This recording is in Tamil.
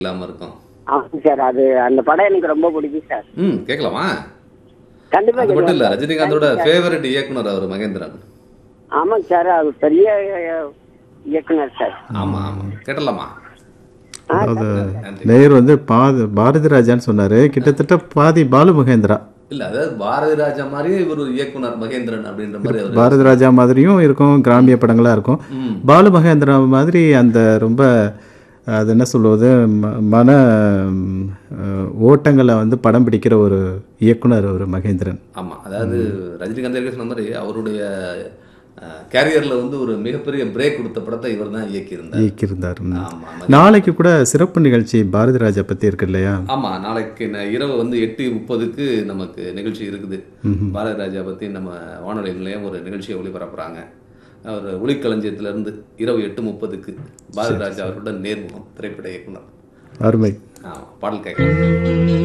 இல்லாம இருக்கும் ஆமாங்க சார் அது அந்த படம் எனக்கு ரொம்ப பிடிக்கும் சார் ம் கேட்கலாமா கண்டிப்பா அது மட்டும் இல்ல கேட்கலாம். ரஜினிகாந்தோட ஃபேவரட் இயக்குனர் அவர் மகேந்திரன் ஆமாங்க சார் அது பெரிய அஹ், இயக்குனர் சார் ஆமா ஆமா கேட்டலாமா அதாவது நன்றி நேயர் வந்து பாதி பாரதி ராஜான்னு சொன்னாரு கிட்டத்தட்ட பாதி பாலு மகேந்திரா இல்ல அதாவது பாரதி ராஜா மாதிரியே இவர் ஒரு இயக்குனர் மகேந்திரன் அப்படின்ற மாதிரி அவர் பாரதி ராஜா மாதிரியும் இருக்கும் கிராமிய படங்களா இருக்கும் ம். பாலு மகேந்திரா மாதிரி அந்த ரொம்ப அது என்ன சொல்வது ம- மன ம், அஹ், ஓட்டங்களை வந்து படம் பிடிக்கிற ஒரு இயக்குனர் ஒரு மகேந்திரன் ஆமா அதாவது ரஜினிகாந்த் ஏற்கனவே சொன்ன மாதிரி அவருடைய கேரியர்ல வந்து ஒரு மிகப்பெரிய பிரேக் கொடுத்த படத்தை இவர் தான் இயக்கியிருந்தார் இயக்கியிருந்தார் ம். ஆமா நாளைக்கு கூட சிறப்பு நிகழ்ச்சி பாரதி ராஜா பத்தி இருக்கு இல்லையா ஆமா நாளைக்கு ந- இரவு வந்து எட்டு முப்பதுக்கு நமக்கு நிகழ்ச்சி இருக்குது பாரதி ராஜா பத்தி நம்ம வானொலி நிலையம் ஒரு நிகழ்ச்சியை ஒளிபரப்புறாங்க அவர் ஒளிக்களஞ்சியத்துல இருந்து இரவு எட்டு முப்பதுக்கு பாரதி ராஜா அவர்களுடன் நேர்முகம் திரைப்பட இயக்குனர் அருமை ஆமா பாடல் கேட்கலாம்